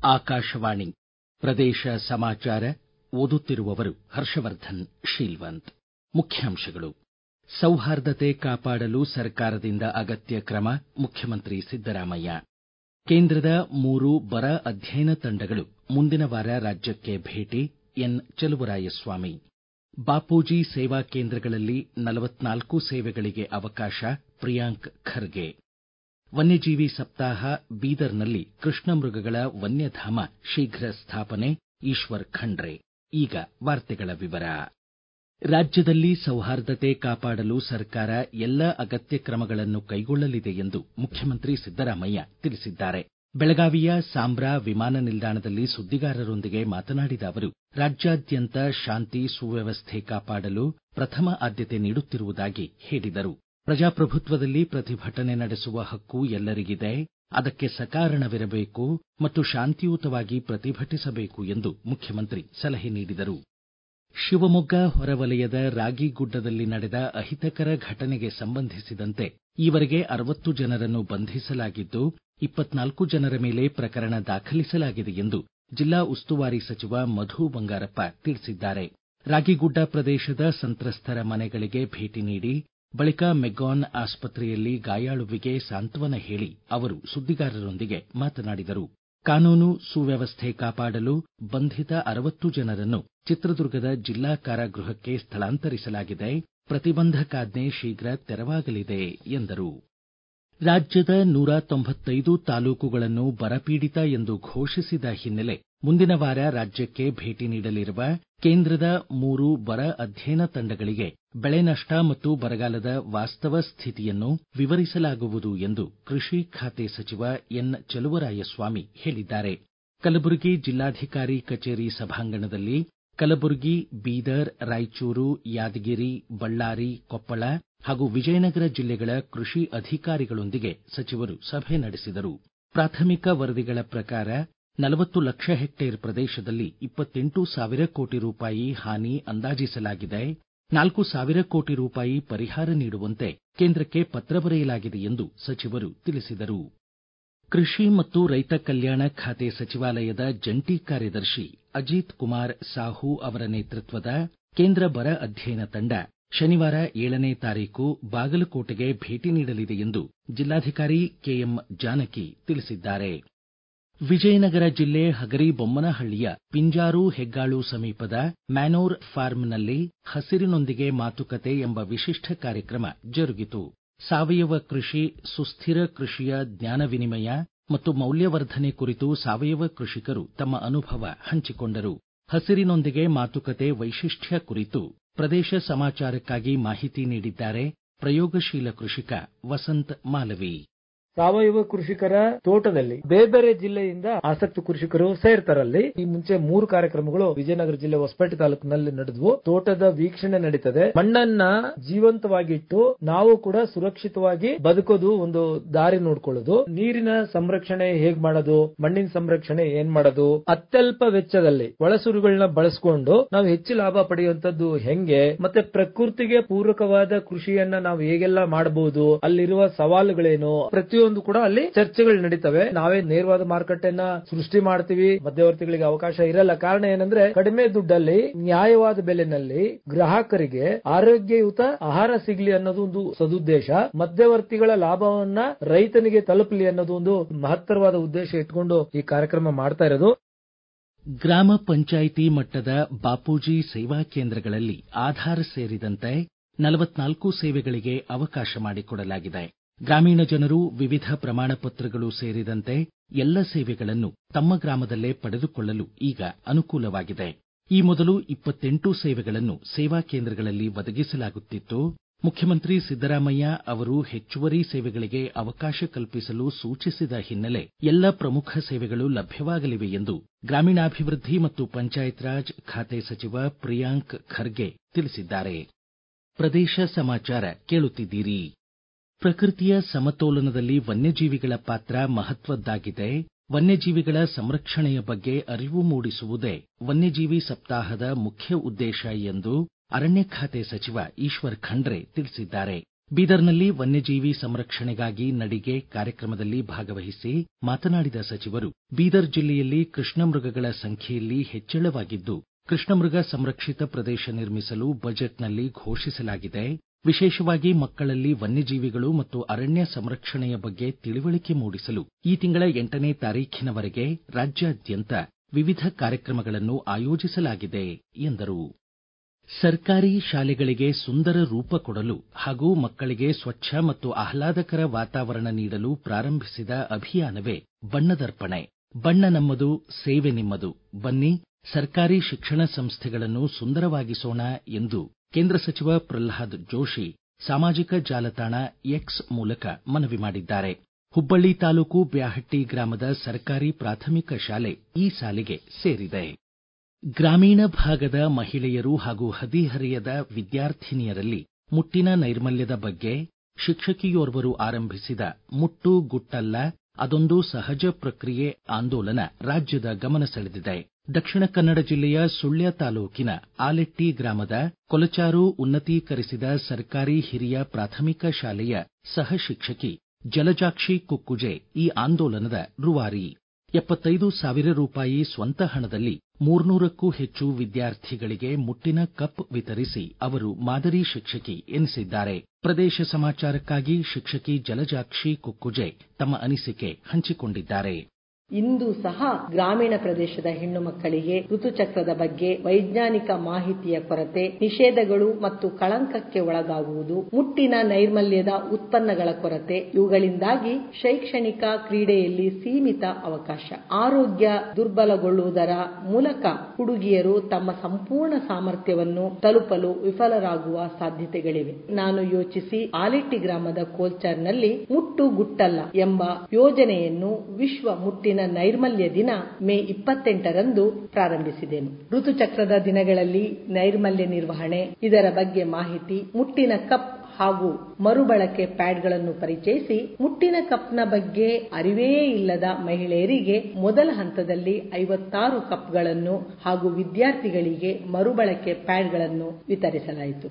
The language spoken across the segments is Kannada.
ಆಕಾಶವಾಣಿ ಪ್ರದೇಶ ಸಮಾಚಾರ ಓದುತ್ತಿರುವವರು ಹರ್ಷವರ್ಧನ್ ಶೀಲ್ವಂತ್ ಮುಖ್ಯಾಂಶಗಳು ಸೌಹಾರ್ದತೆ ಕಾಪಾಡಲು ಸರ್ಕಾರದಿಂದ ಅಗತ್ಯ ಕ್ರಮ ಮುಖ್ಯಮಂತ್ರಿ ಸಿದ್ದರಾಮಯ್ಯ ಕೇಂದ್ರದ ಮೂರು ಬರ ಅಧ್ಯಯನ ತಂಡಗಳು ಮುಂದಿನ ವಾರ ರಾಜ್ಯಕ್ಕೆ ಭೇಟಿ ಎನ್ ಚಲುವರಾಯಸ್ವಾಮಿ ಬಾಪೂಜಿ ಸೇವಾ ಕೇಂದ್ರಗಳಲ್ಲಿ ನಲವತ್ನಾಲ್ಕು ಸೇವೆಗಳಿಗೆ ಅವಕಾಶ ಪ್ರಿಯಾಂಕ್ ಖರ್ಗೆ ವನ್ಯಜೀವಿ ಸಪ್ತಾಹ ಬೀದರ್ನಲ್ಲಿ ಕೃಷ್ಣ ಮೃಗಗಳ ವನ್ಯಧಾಮ ಶೀಘ್ರ ಸ್ಥಾಪನೆ ಈಶ್ವರ್ ಖಂಡ್ರೆ ಈಗ ವಾರ್ತೆಗಳ ವಿವರ ರಾಜ್ಯದಲ್ಲಿ ಸೌಹಾರ್ದತೆ ಕಾಪಾಡಲು ಸರ್ಕಾರ ಎಲ್ಲ ಅಗತ್ಯ ಕ್ರಮಗಳನ್ನು ಕೈಗೊಳ್ಳಲಿದೆ ಎಂದು ಮುಖ್ಯಮಂತ್ರಿ ಸಿದ್ದರಾಮಯ್ಯ ತಿಳಿಸಿದ್ದಾರೆ ಬೆಳಗಾವಿಯ ಸಾಂಬ್ರಾ ವಿಮಾನ ನಿಲ್ದಾಣದಲ್ಲಿ ಸುದ್ದಿಗಾರರೊಂದಿಗೆ ಮಾತನಾಡಿದ ಅವರು ರಾಜ್ಯಾದ್ಯಂತ ಶಾಂತಿ ಸುವ್ಯವಸ್ಥೆ ಕಾಪಾಡಲು ಪ್ರಥಮ ಆದ್ಯತೆ ನೀಡುತ್ತಿರುವುದಾಗಿ ಹೇಳಿದರು ಪ್ರಜಾಪ್ರಭುತ್ವದಲ್ಲಿ ಪ್ರತಿಭಟನೆ ನಡೆಸುವ ಹಕ್ಕು ಎಲ್ಲರಿಗಿದೆ ಅದಕ್ಕೆ ಸಕಾರಣವಿರಬೇಕು ಮತ್ತು ಶಾಂತಿಯುತವಾಗಿ ಪ್ರತಿಭಟಿಸಬೇಕು ಎಂದು ಮುಖ್ಯಮಂತ್ರಿ ಸಲಹೆ ನೀಡಿದರು ಶಿವಮೊಗ್ಗ ಹೊರವಲಯದ ರಾಗಿಗುಡ್ಡದಲ್ಲಿ ನಡೆದ ಅಹಿತಕರ ಘಟನೆಗೆ ಸಂಬಂಧಿಸಿದಂತೆ ಈವರೆಗೆ ಅರವತ್ತು ಜನರನ್ನು ಬಂಧಿಸಲಾಗಿದ್ದು ಇಪ್ಪತ್ನಾಲ್ಕು ಜನರ ಮೇಲೆ ಪ್ರಕರಣ ದಾಖಲಿಸಲಾಗಿದೆ ಎಂದು ಜಿಲ್ಲಾ ಉಸ್ತುವಾರಿ ಸಚಿವ ಮಧು ಬಂಗಾರಪ್ಪ ತಿಳಿಸಿದ್ದಾರೆ ರಾಗಿಗುಡ್ಡ ಪ್ರದೇಶದ ಸಂತ್ರಸ್ತರ ಮನೆಗಳಿಗೆ ಭೇಟಿ ನೀಡಿ ಬಳಿಕ ಮೆಗ್ಗಾನ್ ಆಸ್ಪತ್ರೆಯಲ್ಲಿ ಗಾಯಾಳುವಿಗೆ ಸಾಂತ್ವನ ಹೇಳಿ ಅವರು ಸುದ್ದಿಗಾರರೊಂದಿಗೆ ಮಾತನಾಡಿದರು ಕಾನೂನು ಸುವ್ಯವಸ್ಥೆ ಕಾಪಾಡಲು ಬಂಧಿತ ಅರವತ್ತು ಜನರನ್ನು ಚಿತ್ರದುರ್ಗದ ಜಿಲ್ಲಾ ಕಾರಾಗೃಹಕ್ಕೆ ಸ್ಥಳಾಂತರಿಸಲಾಗಿದೆ ಪ್ರತಿಬಂಧಕಾಜ್ಞೆ ಶೀಘ್ರ ತೆರವಾಗಲಿದೆ ಎಂದರು ರಾಜ್ಯದ ನೂರ ತೊಂಬತ್ತೈದು ತಾಲೂಕುಗಳನ್ನು ಬರಪೀಡಿತ ಎಂದು ಘೋಷಿಸಿದ ಹಿನ್ನೆಲೆ ಮುಂದಿನ ವಾರ ರಾಜ್ಯಕ್ಕೆ ಭೇಟಿ ನೀಡಲಿರುವ ಕೇಂದ್ರದ ಮೂರು ಬರ ಅಧ್ಯಯನ ತಂಡಗಳಿಗೆ ಬೆಳೆ ನಷ್ಟ ಮತ್ತು ಬರಗಾಲದ ವಾಸ್ತವ ಸ್ಥಿತಿಯನ್ನು ವಿವರಿಸಲಾಗುವುದು ಎಂದು ಕೃಷಿ ಖಾತೆ ಸಚಿವ ಎನ್ ಚಲುವರಾಯಸ್ವಾಮಿ ಹೇಳಿದ್ದಾರೆ ಕಲಬುರಗಿ ಜಿಲ್ಲಾಧಿಕಾರಿ ಕಚೇರಿ ಸಭಾಂಗಣದಲ್ಲಿ ಕಲಬುರಗಿ ಬೀದರ್ ರಾಯಚೂರು ಯಾದಗಿರಿ ಬಳ್ಳಾರಿ ಕೊಪ್ಪಳ ಹಾಗೂ ವಿಜಯನಗರ ಜಿಲ್ಲೆಗಳ ಕೃಷಿ ಅಧಿಕಾರಿಗಳೊಂದಿಗೆ ಸಚಿವರು ಸಭೆ ನಡೆಸಿದರು ಪ್ರಾಥಮಿಕ ವರದಿಗಳ ಪ್ರಕಾರ ನಲವತ್ತು ಲಕ್ಷ ಹೆಕ್ಟೇರ್ ಪ್ರದೇಶದಲ್ಲಿ ಇಪ್ಪತ್ತೆಂಟು ಸಾವಿರ ಕೋಟಿ ರೂಪಾಯಿ ಹಾನಿ ಅಂದಾಜಿಸಲಾಗಿದೆ ನಾಲ್ಕು ಸಾವಿರ ಕೋಟಿ ರೂಪಾಯಿ ಪರಿಹಾರ ನೀಡುವಂತೆ ಕೇಂದ್ರಕ್ಕೆ ಪತ್ರ ಬರೆಯಲಾಗಿದೆ ಎಂದು ಸಚಿವರು ತಿಳಿಸಿದರು ಕೃಷಿ ಮತ್ತು ರೈತ ಕಲ್ಯಾಣ ಖಾತೆ ಸಚಿವಾಲಯದ ಜಂಟಿ ಕಾರ್ಯದರ್ಶಿ ಅಜಿತ್ ಕುಮಾರ್ ಸಾಹು ಅವರ ನೇತೃತ್ವದ ಕೇಂದ್ರ ಬರ ಅಧ್ಯಯನ ತಂಡ ಶನಿವಾರ ಏಳನೇ ತಾರೀಕು ಬಾಗಲಕೋಟೆಗೆ ಭೇಟಿ ನೀಡಲಿದೆ ಎಂದು ಜಿಲ್ಲಾಧಿಕಾರಿ ಕೆಎಂ ಜಾನಕಿ ತಿಳಿಸಿದ್ದಾರೆ ವಿಜಯನಗರ ಜಿಲ್ಲೆ ಹಗರಿಬೊಮ್ಮನಹಳ್ಳಿಯ ಪಿಂಜಾರು ಹೆಗ್ಗಾಳು ಸಮೀಪದ ಮ್ಯಾನೋರ್ ಫಾರ್ಮ್ನಲ್ಲಿ ಹಸಿರಿನೊಂದಿಗೆ ಮಾತುಕತೆ ಎಂಬ ವಿಶಿಷ್ಟ ಕಾರ್ಯಕ್ರಮ ಜರುಗಿತು ಸಾವಯವ ಕೃಷಿ ಸುಸ್ಥಿರ ಕೃಷಿಯ ಜ್ಞಾನ ವಿನಿಮಯ ಮತ್ತು ಮೌಲ್ಯವರ್ಧನೆ ಕುರಿತು ಸಾವಯವ ಕೃಷಿಕರು ತಮ್ಮ ಅನುಭವ ಹಂಚಿಕೊಂಡರು ಹಸಿರಿನೊಂದಿಗೆ ಮಾತುಕತೆ ವೈಶಿಷ್ಟ್ಯ ಕುರಿತು ಪ್ರದೇಶ ಸಮಾಚಾರಕ್ಕಾಗಿ ಮಾಹಿತಿ ನೀಡಿದ್ದಾರೆ ಪ್ರಯೋಗಶೀಲ ಕೃಷಿಕ ವಸಂತ್ ಮಾಲವಿ ಸಾವಯವ ಕೃಷಿಕರ ತೋಟದಲ್ಲಿ ಬೇರೆ ಬೇರೆ ಜಿಲ್ಲೆಯಿಂದ ಆಸಕ್ತ ಕೃಷಿಕರು ಸೇರ್ತಾರಲ್ಲಿ ಈ ಮುಂಚೆ ಮೂರು ಕಾರ್ಯಕ್ರಮಗಳು ವಿಜಯನಗರ ಜಿಲ್ಲೆ ಹೊಸಪೇಟೆ ತಾಲೂಕಿನಲ್ಲಿ ನಡೆದವು ತೋಟದ ವೀಕ್ಷಣೆ ನಡೀತದೆ ಮಣ್ಣನ್ನ ಜೀವಂತವಾಗಿಟ್ಟು ನಾವು ಕೂಡ ಸುರಕ್ಷಿತವಾಗಿ ಬದುಕೋದು ಒಂದು ದಾರಿ ನೋಡ್ಕೊಳ್ಳೋದು ನೀರಿನ ಸಂರಕ್ಷಣೆ ಹೇಗ್ ಮಾಡೋದು ಮಣ್ಣಿನ ಸಂರಕ್ಷಣೆ ಏನ್ ಮಾಡೋದು ಅತ್ಯಲ್ಪ ವೆಚ್ಚದಲ್ಲಿ ಒಳಸುರುಗಳನ್ನ ಬಳಸಿಕೊಂಡು ನಾವು ಹೆಚ್ಚು ಲಾಭ ಪಡೆಯುವಂತದ್ದು ಹೆಂಗೆ ಮತ್ತೆ ಪ್ರಕೃತಿಗೆ ಪೂರಕವಾದ ಕೃಷಿಯನ್ನ ನಾವು ಹೇಗೆಲ್ಲ ಮಾಡಬಹುದು ಅಲ್ಲಿರುವ ಸವಾಲುಗಳೇನು ಪ್ರತಿ ಪ್ರತಿಯೊಂದು ಕೂಡ ಅಲ್ಲಿ ಚರ್ಚೆಗಳು ನಡೀತವೆ ನಾವೇ ನೇರವಾದ ಮಾರುಕಟ್ಟೆಯನ್ನ ಸೃಷ್ಟಿ ಮಾಡ್ತೀವಿ ಮಧ್ಯವರ್ತಿಗಳಿಗೆ ಅವಕಾಶ ಇರಲ್ಲ ಕಾರಣ ಏನಂದ್ರೆ ಕಡಿಮೆ ದುಡ್ಡಲ್ಲಿ ನ್ಯಾಯವಾದ ಬೆಲೆನಲ್ಲಿ ಗ್ರಾಹಕರಿಗೆ ಆರೋಗ್ಯಯುತ ಆಹಾರ ಸಿಗ್ಲಿ ಅನ್ನೋದು ಒಂದು ಸದುದ್ದೇಶ ಮಧ್ಯವರ್ತಿಗಳ ಲಾಭವನ್ನ ರೈತನಿಗೆ ತಲುಪಲಿ ಅನ್ನೋದು ಒಂದು ಮಹತ್ತರವಾದ ಉದ್ದೇಶ ಇಟ್ಕೊಂಡು ಈ ಕಾರ್ಯಕ್ರಮ ಮಾಡ್ತಾ ಇರೋದು ಗ್ರಾಮ ಪಂಚಾಯಿತಿ ಮಟ್ಟದ ಬಾಪೂಜಿ ಸೇವಾ ಕೇಂದ್ರಗಳಲ್ಲಿ ಆಧಾರ್ ಸೇರಿದಂತೆ ನಲವತ್ನಾಲ್ಕು ಸೇವೆಗಳಿಗೆ ಅವಕಾಶ ಮಾಡಿಕೊಡಲಾಗಿದೆ ಗ್ರಾಮೀಣ ಜನರು ವಿವಿಧ ಪ್ರಮಾಣ ಪತ್ರಗಳು ಸೇರಿದಂತೆ ಎಲ್ಲ ಸೇವೆಗಳನ್ನು ತಮ್ಮ ಗ್ರಾಮದಲ್ಲೇ ಪಡೆದುಕೊಳ್ಳಲು ಈಗ ಅನುಕೂಲವಾಗಿದೆ ಈ ಮೊದಲು ಇಪ್ಪತ್ತೆಂಟು ಸೇವೆಗಳನ್ನು ಸೇವಾ ಕೇಂದ್ರಗಳಲ್ಲಿ ಒದಗಿಸಲಾಗುತ್ತಿತ್ತು ಮುಖ್ಯಮಂತ್ರಿ ಸಿದ್ದರಾಮಯ್ಯ ಅವರು ಹೆಚ್ಚುವರಿ ಸೇವೆಗಳಿಗೆ ಅವಕಾಶ ಕಲ್ಪಿಸಲು ಸೂಚಿಸಿದ ಹಿನ್ನೆಲೆ ಎಲ್ಲ ಪ್ರಮುಖ ಸೇವೆಗಳು ಲಭ್ಯವಾಗಲಿವೆ ಎಂದು ಗ್ರಾಮೀಣಾಭಿವೃದ್ಧಿ ಮತ್ತು ಪಂಚಾಯತ್ ರಾಜ್ ಖಾತೆ ಸಚಿವ ಪ್ರಿಯಾಂಕ್ ಖರ್ಗೆ ತಿಳಿಸಿದ್ದಾರೆ ಪ್ರದೇಶ ಸಮಾಚಾರ ಕೇಳುತ್ತಿದ್ದೀರಿ ಪ್ರಕೃತಿಯ ಸಮತೋಲನದಲ್ಲಿ ವನ್ಯಜೀವಿಗಳ ಪಾತ್ರ ಮಹತ್ವದ್ದಾಗಿದೆ ವನ್ಯಜೀವಿಗಳ ಸಂರಕ್ಷಣೆಯ ಬಗ್ಗೆ ಅರಿವು ಮೂಡಿಸುವುದೇ ವನ್ಯಜೀವಿ ಸಪ್ತಾಹದ ಮುಖ್ಯ ಉದ್ದೇಶ ಎಂದು ಅರಣ್ಯ ಖಾತೆ ಸಚಿವ ಈಶ್ವರ್ ಖಂಡ್ರೆ ತಿಳಿಸಿದ್ದಾರೆ ಬೀದರ್ನಲ್ಲಿ ವನ್ಯಜೀವಿ ಸಂರಕ್ಷಣೆಗಾಗಿ ನಡಿಗೆ ಕಾರ್ಯಕ್ರಮದಲ್ಲಿ ಭಾಗವಹಿಸಿ ಮಾತನಾಡಿದ ಸಚಿವರು ಬೀದರ್ ಜಿಲ್ಲೆಯಲ್ಲಿ ಕೃಷ್ಣಮೃಗಗಳ ಸಂಖ್ಯೆಯಲ್ಲಿ ಹೆಚ್ಚಳವಾಗಿದ್ದು ಕೃಷ್ಣಮೃಗ ಸಂರಕ್ಷಿತ ಪ್ರದೇಶ ನಿರ್ಮಿಸಲು ಬಜೆಟ್ನಲ್ಲಿ ಘೋಷಿಸಲಾಗಿದೆ ವಿಶೇಷವಾಗಿ ಮಕ್ಕಳಲ್ಲಿ ವನ್ಯಜೀವಿಗಳು ಮತ್ತು ಅರಣ್ಯ ಸಂರಕ್ಷಣೆಯ ಬಗ್ಗೆ ತಿಳಿವಳಿಕೆ ಮೂಡಿಸಲು ಈ ತಿಂಗಳ ಎಂಟನೇ ತಾರೀಖಿನವರೆಗೆ ರಾಜ್ಯಾದ್ಯಂತ ವಿವಿಧ ಕಾರ್ಯಕ್ರಮಗಳನ್ನು ಆಯೋಜಿಸಲಾಗಿದೆ ಎಂದರು ಸರ್ಕಾರಿ ಶಾಲೆಗಳಿಗೆ ಸುಂದರ ರೂಪ ಕೊಡಲು ಹಾಗೂ ಮಕ್ಕಳಿಗೆ ಸ್ವಚ್ಛ ಮತ್ತು ಆಹ್ಲಾದಕರ ವಾತಾವರಣ ನೀಡಲು ಪ್ರಾರಂಭಿಸಿದ ಅಭಿಯಾನವೇ ಬಣ್ಣದರ್ಪಣೆ ಬಣ್ಣ ನಮ್ಮದು ಸೇವೆ ನಿಮ್ಮದು ಬನ್ನಿ ಸರ್ಕಾರಿ ಶಿಕ್ಷಣ ಸಂಸ್ಥೆಗಳನ್ನು ಸುಂದರವಾಗಿಸೋಣ ಎಂದು ಕೇಂದ್ರ ಸಚಿವ ಪ್ರಲ್ಹಾದ್ ಜೋಶಿ ಸಾಮಾಜಿಕ ಜಾಲತಾಣ ಎಕ್ಸ್ ಮೂಲಕ ಮನವಿ ಮಾಡಿದ್ದಾರೆ ಹುಬ್ಬಳ್ಳಿ ತಾಲೂಕು ಬ್ಯಾಹಟ್ಟಿ ಗ್ರಾಮದ ಸರ್ಕಾರಿ ಪ್ರಾಥಮಿಕ ಶಾಲೆ ಈ ಸಾಲಿಗೆ ಸೇರಿದೆ ಗ್ರಾಮೀಣ ಭಾಗದ ಮಹಿಳೆಯರು ಹಾಗೂ ಹದಿಹರೆಯದ ವಿದ್ಯಾರ್ಥಿನಿಯರಲ್ಲಿ ಮುಟ್ಟಿನ ನೈರ್ಮಲ್ಯದ ಬಗ್ಗೆ ಶಿಕ್ಷಕಿಯೋರ್ವರು ಆರಂಭಿಸಿದ ಮುಟ್ಟು ಗುಟ್ಟಲ್ಲ ಅದೊಂದು ಸಹಜ ಪ್ರಕ್ರಿಯೆ ಆಂದೋಲನ ರಾಜ್ಯದ ಗಮನ ಸೆಳೆದಿದೆ ದಕ್ಷಿಣ ಕನ್ನಡ ಜಿಲ್ಲೆಯ ಸುಳ್ಯ ತಾಲೂಕಿನ ಆಲೆಟ್ಟಿ ಗ್ರಾಮದ ಕೊಲಚಾರು ಉನ್ನತೀಕರಿಸಿದ ಸರ್ಕಾರಿ ಹಿರಿಯ ಪ್ರಾಥಮಿಕ ಶಾಲೆಯ ಸಹ ಶಿಕ್ಷಕಿ ಜಲಜಾಕ್ಷಿ ಕುಕ್ಕುಜೆ ಈ ಆಂದೋಲನದ ರೂವಾರಿ ಎಪ್ಪತ್ತೈದು ಸಾವಿರ ರೂಪಾಯಿ ಸ್ವಂತ ಹಣದಲ್ಲಿ ಮೂರ್ನೂರಕ್ಕೂ ಹೆಚ್ಚು ವಿದ್ಯಾರ್ಥಿಗಳಿಗೆ ಮುಟ್ಟಿನ ಕಪ್ ವಿತರಿಸಿ ಅವರು ಮಾದರಿ ಶಿಕ್ಷಕಿ ಎನಿಸಿದ್ದಾರೆ ಪ್ರದೇಶ ಸಮಾಚಾರಕ್ಕಾಗಿ ಶಿಕ್ಷಕಿ ಜಲಜಾಕ್ಷಿ ಕುಕ್ಕುಜೆ ತಮ್ಮ ಅನಿಸಿಕೆ ಹಂಚಿಕೊಂಡಿದ್ದಾರೆ ಇಂದು ಸಹ ಗ್ರಾಮೀಣ ಪ್ರದೇಶದ ಹೆಣ್ಣು ಮಕ್ಕಳಿಗೆ ಋತುಚಕ್ರದ ಬಗ್ಗೆ ವೈಜ್ಞಾನಿಕ ಮಾಹಿತಿಯ ಕೊರತೆ ನಿಷೇಧಗಳು ಮತ್ತು ಕಳಂಕಕ್ಕೆ ಒಳಗಾಗುವುದು ಮುಟ್ಟಿನ ನೈರ್ಮಲ್ಯದ ಉತ್ಪನ್ನಗಳ ಕೊರತೆ ಇವುಗಳಿಂದಾಗಿ ಶೈಕ್ಷಣಿಕ ಕ್ರೀಡೆಯಲ್ಲಿ ಸೀಮಿತ ಅವಕಾಶ ಆರೋಗ್ಯ ದುರ್ಬಲಗೊಳ್ಳುವುದರ ಮೂಲಕ ಹುಡುಗಿಯರು ತಮ್ಮ ಸಂಪೂರ್ಣ ಸಾಮರ್ಥ್ಯವನ್ನು ತಲುಪಲು ವಿಫಲರಾಗುವ ಸಾಧ್ಯತೆಗಳಿವೆ ನಾನು ಯೋಚಿಸಿ ಆಲೆಟ್ಟಿ ಗ್ರಾಮದ ಕೋಲ್ಚಾರ್ನಲ್ಲಿ ಮುಟ್ಟು ಗುಟ್ಟಲ್ಲ ಎಂಬ ಯೋಜನೆಯನ್ನು ವಿಶ್ವ ಮುಟ್ಟಿನ ನೈರ್ಮಲ್ಯ ದಿನ ಮೇ ಇಪ್ಪತ್ತೆಂಟರಂದು ಪ್ರಾರಂಭಿಸಿದೆನು ಋತುಚಕ್ರದ ದಿನಗಳಲ್ಲಿ ನೈರ್ಮಲ್ಯ ನಿರ್ವಹಣೆ ಇದರ ಬಗ್ಗೆ ಮಾಹಿತಿ ಮುಟ್ಟಿನ ಕಪ್ ಹಾಗೂ ಮರುಬಳಕೆ ಪ್ಯಾಡ್ಗಳನ್ನು ಪರಿಚಯಿಸಿ ಮುಟ್ಟಿನ ಕಪ್ನ ಬಗ್ಗೆ ಅರಿವೇ ಇಲ್ಲದ ಮಹಿಳೆಯರಿಗೆ ಮೊದಲ ಹಂತದಲ್ಲಿ ಐವತ್ತಾರು ಕಪ್ಗಳನ್ನು ಹಾಗೂ ವಿದ್ಯಾರ್ಥಿಗಳಿಗೆ ಮರುಬಳಕೆ ಪ್ಯಾಡ್ಗಳನ್ನು ವಿತರಿಸಲಾಯಿತು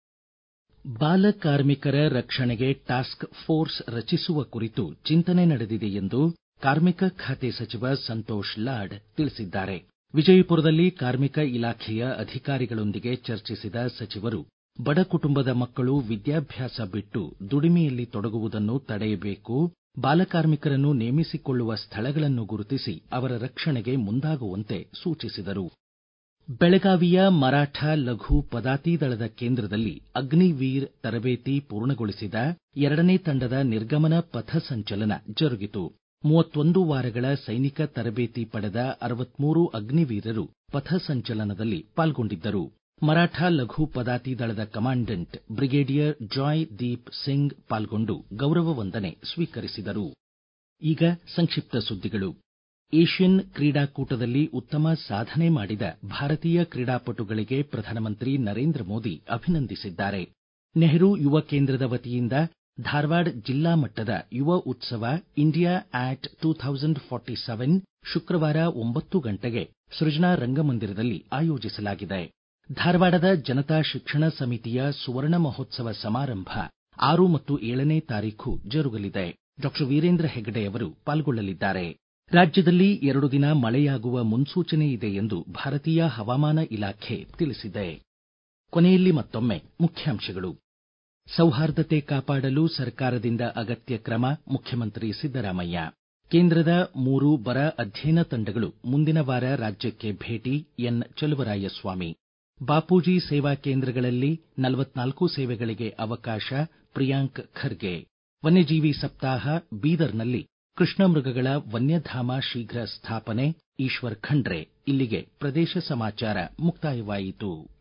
ಬಾಲ ಕಾರ್ಮಿಕರ ರಕ್ಷಣೆಗೆ ಟಾಸ್ಕ್ ಫೋರ್ಸ್ ರಚಿಸುವ ಕುರಿತು ಚಿಂತನೆ ನಡೆದಿದೆ ಎಂದು ಕಾರ್ಮಿಕ ಖಾತೆ ಸಚಿವ ಸಂತೋಷ್ ಲಾಡ್ ತಿಳಿಸಿದ್ದಾರೆ ವಿಜಯಪುರದಲ್ಲಿ ಕಾರ್ಮಿಕ ಇಲಾಖೆಯ ಅಧಿಕಾರಿಗಳೊಂದಿಗೆ ಚರ್ಚಿಸಿದ ಸಚಿವರು ಬಡ ಕುಟುಂಬದ ಮಕ್ಕಳು ವಿದ್ಯಾಭ್ಯಾಸ ಬಿಟ್ಟು ದುಡಿಮೆಯಲ್ಲಿ ತೊಡಗುವುದನ್ನು ತಡೆಯಬೇಕು ಬಾಲಕಾರ್ಮಿಕರನ್ನು ನೇಮಿಸಿಕೊಳ್ಳುವ ಸ್ಥಳಗಳನ್ನು ಗುರುತಿಸಿ ಅವರ ರಕ್ಷಣೆಗೆ ಮುಂದಾಗುವಂತೆ ಸೂಚಿಸಿದರು ಬೆಳಗಾವಿಯ ಮರಾಠ ಲಘು ಪದಾತಿ ದಳದ ಕೇಂದ್ರದಲ್ಲಿ ಅಗ್ನಿವೀರ್ ತರಬೇತಿ ಪೂರ್ಣಗೊಳಿಸಿದ ಎರಡನೇ ತಂಡದ ನಿರ್ಗಮನ ಪಥ ಸಂಚಲನ ಜರುಗಿತು ಮೂವತ್ತೊಂದು ವಾರಗಳ ಸೈನಿಕ ತರಬೇತಿ ಪಡೆದ ಅರವತ್ಮೂರು ಅಗ್ನಿವೀರರು ಪಥ ಸಂಚಲನದಲ್ಲಿ ಪಾಲ್ಗೊಂಡಿದ್ದರು ಮರಾಠ ಲಘು ಪದಾತಿ ದಳದ commandant brigadier Joydeep Singh ಪಾಲ್ಗೊಂಡು ಗೌರವ ವಂದನೆ ಸ್ವೀಕರಿಸಿದರು ಈಗ ಸಂಕ್ಷಿಪ್ತ ಸುದ್ದಿಗಳು ಏಷ್ಯನ್ ಕ್ರೀಡಾಕೂಟದಲ್ಲಿ ಉತ್ತಮ ಸಾಧನೆ ಮಾಡಿದ ಭಾರತೀಯ ಕ್ರೀಡಾಪಟುಗಳಿಗೆ ಪ್ರಧಾನಮಂತ್ರಿ ನರೇಂದ್ರ ಮೋದಿ ಅಭಿನಂದಿಸಿದ್ದಾರೆ ನೆಹರು ಯುವ ಕೇಂದ್ರದ ವತಿಯಿಂದ ಧಾರವಾಡ ಜಿಲ್ಲಾ ಮಟ್ಟದ ಯುವ ಉತ್ಸವ India at two thousand forty seven ಶುಕ್ರವಾರ ಒಂಬತ್ತು ಗಂಟೆಗೆ ಸೃಜನಾ ರಂಗಮಂದಿರದಲ್ಲಿ ಆಯೋಜಿಸಲಾಗಿದೆ ಧಾರವಾಡದ ಜನತಾ ಶಿಕ್ಷಣ ಸಮಿತಿಯ ಸುವರ್ಣ ಮಹೋತ್ಸವ ಸಮಾರಂಭ ಆರು ಮತ್ತು ಏಳನೇ ತಾರೀಖು ಜರುಗಲಿದೆ ಡಾಕ್ಟರ್ ವೀರೇಂದ್ರ ಹೆಗ್ಗಡೆ ಅವರು ಪಾಲ್ಗೊಳ್ಳಲಿದ್ದಾರೆ ರಾಜ್ಯದಲ್ಲಿ ಎರಡು ದಿನ ಮಳೆಯಾಗುವ ಮುನ್ಸೂಚನೆ ಇದೆ ಎಂದು ಭಾರತೀಯ ಹವಾಮಾನ ಇಲಾಖೆ ತಿಳಿಸಿದೆ ಕೊನೆಯಲ್ಲಿ ಮತ್ತೊಮ್ಮೆ ಮುಖ್ಯಾಂಶಗಳು ಸೌಹಾರ್ದತೆ ಕಾಪಾಡಲು ಸರ್ಕಾರದಿಂದ ಅಗತ್ಯ ಕ್ರಮ ಮುಖ್ಯಮಂತ್ರಿ ಸಿದ್ದರಾಮಯ್ಯ ಕೇಂದ್ರದ ಮೂರು ಬರ ಅಧ್ಯಯನ ತಂಡಗಳು ಮುಂದಿನ ವಾರ ರಾಜ್ಯಕ್ಕೆ ಭೇಟಿ ಎನ್ ಚಲುವರಾಯಸ್ವಾಮಿ ಬಾಪೂಜಿ ಸೇವಾ ಕೇಂದ್ರಗಳಲ್ಲಿ ನಲವತ್ನಾಲ್ಕು ಸೇವೆಗಳಿಗೆ ಅವಕಾಶ ಪ್ರಿಯಾಂಕ್ ಖರ್ಗೆ ವನ್ಯಜೀವಿ ಸಪ್ತಾಹ ಬೀದರ್ನಲ್ಲಿ ಕೃಷ್ಣ ಮೃಗಗಳ ವನ್ಯಧಾಮ ಶೀಘ್ರ ಸ್ಥಾಪನೆ ಈಶ್ವರ್ ಖಂಡ್ರೆ ಇಲ್ಲಿಗೆ ಪ್ರದೇಶ ಸಮಾಚಾರ ಮುಕ್ತಾಯವಾಯಿತು